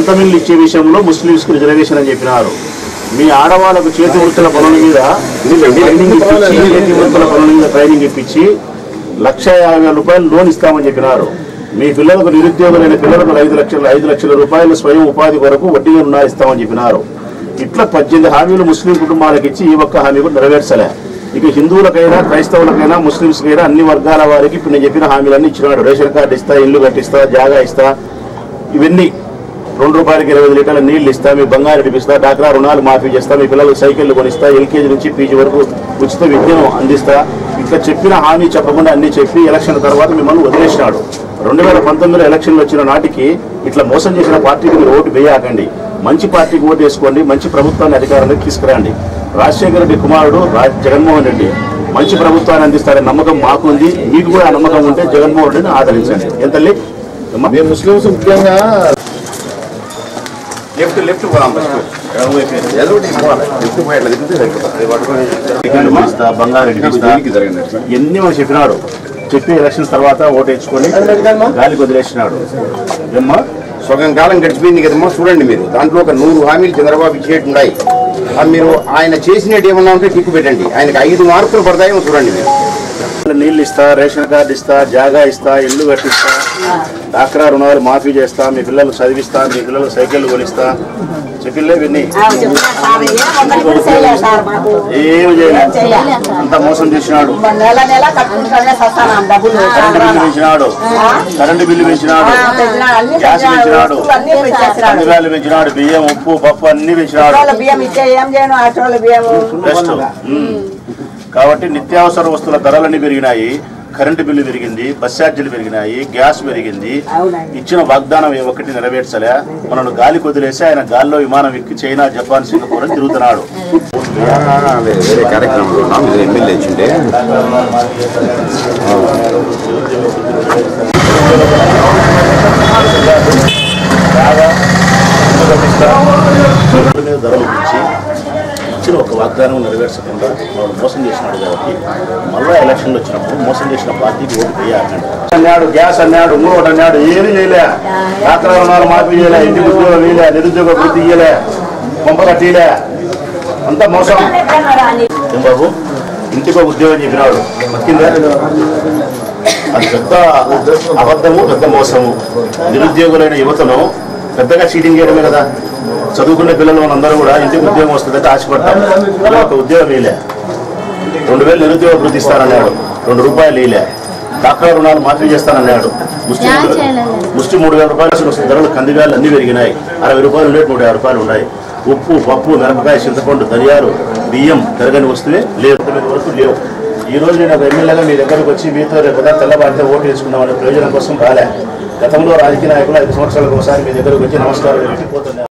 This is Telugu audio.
సొంత మిల్లు ఇచ్చే విషయంలో ముస్లింస్కి రిజర్వేషన్ అని చెప్పినారు మీ ఆడవాళ్ళకు చేతి వృత్తుల పనుల మీద ట్రైనింగ్ ఇప్పించి చేతి వృత్తుల పనుల మీద ట్రైనింగ్ ఇప్పించి లక్ష యాభై వేల రూపాయలు లోన్ ఇస్తామని చెప్పినారు మీ పిల్లలకు నిరుద్యోగులైన పిల్లలకు ఐదు లక్షల ఐదు లక్షల రూపాయలు స్వయం ఉపాధి కొరకు వడ్డీ రుణాలు ఇస్తామని చెప్పినారు ఇట్లా పద్దెనిమిది హామీలు ముస్లిం కుటుంబాలకు ఇచ్చి ఈ ఒక్క హామీ కూడా నెరవేర్చలే ఇక హిందువులకైనా క్రైస్తవులకైనా ముస్లింస్కైనా అన్ని వర్గాల వారికి ఇప్పుడు నేను చెప్పిన హామీలన్నీ ఇచ్చినాడు రేషన్ కార్డు ఇస్తా ఇల్లు కట్టిస్తా జాగా ఇస్తా ఇవన్నీ రెండు రూపాయలకి ఇరవై ఐదు లీటర్ల నీళ్లు ఇస్తా మీ బంగారు ఇడిపిస్తా డాక్రా రుణాలు మాఫీ చేస్తా మీ పిల్లలకు సైకిళ్ళు కొనిస్తా ఎల్కేజీ నుంచి పీజీ వరకు ఉచిత విద్యను అందిస్తా ఇట్లా చెప్పిన హామీ చెప్పకుండా అన్ని చెప్పి ఎలక్షన్ తర్వాత మిమ్మల్ని వదిలేసినాడు రెండు వేల పంతొమ్మిదిలో ఎలక్షన్లు వచ్చిన నాటికి ఇట్లా మోసం చేసిన పార్టీకి మీరు ఓటు వేయకండి మంచి పార్టీకి ఓటు వేసుకోండి మంచి ప్రభుత్వాన్ని అధికారంలోకి తీసుకురండి రాజశేఖర రెడ్డి కుమారుడు రా- జగన్మోహన్ రెడ్డి మంచి ప్రభుత్వాన్ని అందిస్తారనే నమ్మకం మాకుంది మీకు కూడా ఆ నమ్మకం ఉంటే జగన్మోహన్ రెడ్డిని ఆదరించండి ఎంత మేము ముస్లింస్ ముఖ్యంగా లెఫ్ట్ లెఫ్ట్ పోదాం ఏదో ఒకటి ఇవ్వాలి. ఎక్కువ పోయి అట్లా తిరిగితే సరిపోతుంది. ఇస్తా బంగారు ఇడిపిస్తా దీనికి జరగండి అట్లా. ఎన్ని మనం చెప్పినాడు చెప్పి ఎలక్షన్ తర్వాత ఓటు వేసుకొని గాలికి వదిలేసినాడు ఏమ్మా సగం కాలం గడిచిపోయింది కదమ్మా చూడండి మీరు దాంట్లో ఒక నూరు హామీలు చంద్రబాబు ఇచ్చేటి ఉన్నాయి అవి మీరు ఆయన చేసినట్టు ఏమన్నా ఉంటే టిక్కు పెట్టండి ఆయనకి ఐదు మార్కులు పడతాయేమో చూడండి మీరు నీళ్ళు ఇస్తా రేషన్ కార్డు ఇస్తా జాగా ఇస్తా ఇల్లు కట్టిస్తా డాక్రా రుణాలు మాఫీ చేస్తా మీ పిల్లలు చదివిస్తా మీ పిల్లలకు సైకిళ్ళు కొనిస్తా చెప్పిల్లే విన్ని ఏమి చేయలేదు అంతా మోసం చేసినాడు నెల నెల కట్టుకుంటానే సస్తాను డబ్బులు కరెంటు బిల్లు పెంచినాడు కరెంటు బిల్లు పెంచినాడు అన్ని గ్యాస్ పెంచినాడు అన్ని పెంచేసినాడు కందిబ్యాలు పెంచినాడు బియ్యం ఉప్పు పప్పు అన్ని పెంచినాడు ఆటోల బియ్యం ఇచ్చే ఏం చేయను ఆటోల బియ్యం బెస్ట్ ఉమ్. కాబట్టి నిత్యావసర వస్తువుల ధరలన్నీ పెరిగినాయి కరెంటు బిల్లు పెరిగింది బస్ ఛార్జీలు పెరిగినాయి గ్యాస్ పెరిగింది అవునండి. ఇచ్చిన వాగ్దానం ఏ ఒక్కటి నెరవేర్చలే మనల్ని గాలి వదిలేసి ఆయన గాల్లో విమానం ఎక్కి చైనా జపాన్ సింగపూర్ అని తిరుగుతున్నాడు వేరే కార్యక్రమంలో ఉన్నాం ఇది ఎమ్మెల్యే ఇచ్చిండే బాగా ఇల్లు కట్టిస్తా, రోడ్డు మీద ధరలు పెంచి ఇచ్చిన ఒక వాగ్దానం నెరవేర్చకుండా వాళ్ళు మోసం చేసినాడు కాబట్టి మళ్ళా ఎలక్షన్లు వచ్చినప్పుడు మోసం చేసిన పార్టీకి ఓటు వేయాలండి అన్నాడు గ్యాస్ అన్నాడు ఇంకోటి అన్నాడు ఏమీ చేయలే డాక్టర్ రుణాలు మాఫీ చేయలే ఇంటి ఉద్యోగం ఇయలే నిరుద్యోగ వృత్తి ఇయ్యలే పంప కట్టిలే అంతా మోసం ఏం బాబు ఇంటికి ఒక ఉద్యోగం చెప్పినాడు మక్కిందా అది పెద్ద అబద్ధము పెద్ద మోసము నిరుద్యోగులైన యువతను పెద్దగా చీటింగ్ చేయడమే కదా చదువుకునే పిల్లలు మనందరూ కూడా ఇంటికి ఉద్యోగం వస్తుందంటే ఆశపడతాం ఇలా ఒక ఉద్యోగం వేయలే రెండు వేలు నిరుద్యోగ వృద్ధి ఇస్తానన్నాడు రెండు రూపాయలు వేయలే డాక్టర్ రుణాలు మాఫీ చేస్తానన్నాడు ముష్టి మూడు- ముష్టి మూడు వేల రూపాయలు అసలు వస్తుంది ధరలు కందిగాలు అన్ని పెరిగినాయి అరవై రూపాయలు ఉండేవి నూట యాభై రూపాయలు ఉన్నాయి ఉప్పు పప్పు మిరపకాయ చింతపండు ధనియాలు బియ్యం పెరగని వస్తువే లేవు తొమ్మిది వరకు లేవు ఈ రోజు నేను ఒక ఎమ్మెల్యేగా మీ దగ్గరకు వచ్చి మీతో రేపు ఉదయం తెల్లబారితే ఓటు వేసుకుందామనే ప్రయోజనం కోసం రాలే గతంలో రాజకీయ నాయకులు ఐదు సంవత్సరాలకు ఒకసారి మీ దగ్గరకు వచ్చి నమస్కారం పెట్టి పోతున్నారు